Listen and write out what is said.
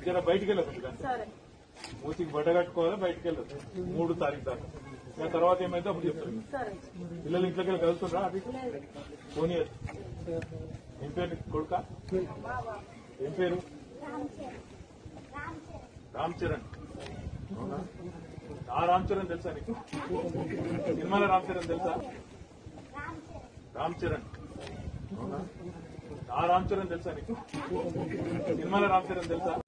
జర బయటికి వెళ్ళదు కానీ సరే మూతికి బట్ట కట్టుకోవాలి బయటికి వెళ్ళదు మూడు తారీఖు దాకా ఇంకా తర్వాత ఏమైతే అప్పుడు చెప్తారు సరే పిల్లలు ఇంట్లోకి వెళ్ళి కలుస్తుండ్రా అది పోనీ ఏం పేరు నీ కొడుక ఏం పేరు రామ్ చరణ్ అవునా? ఆ రామ్ చరణ్ తెలుసా నీకు సినిమాలో రామ్ చరణ్ తెలుసా రామ్ చరణ్ అవునా? ఆ రామ్ చరణ్ తెలుసా నీకు సినిమాలో రామ్ చరణ్ తెలుసా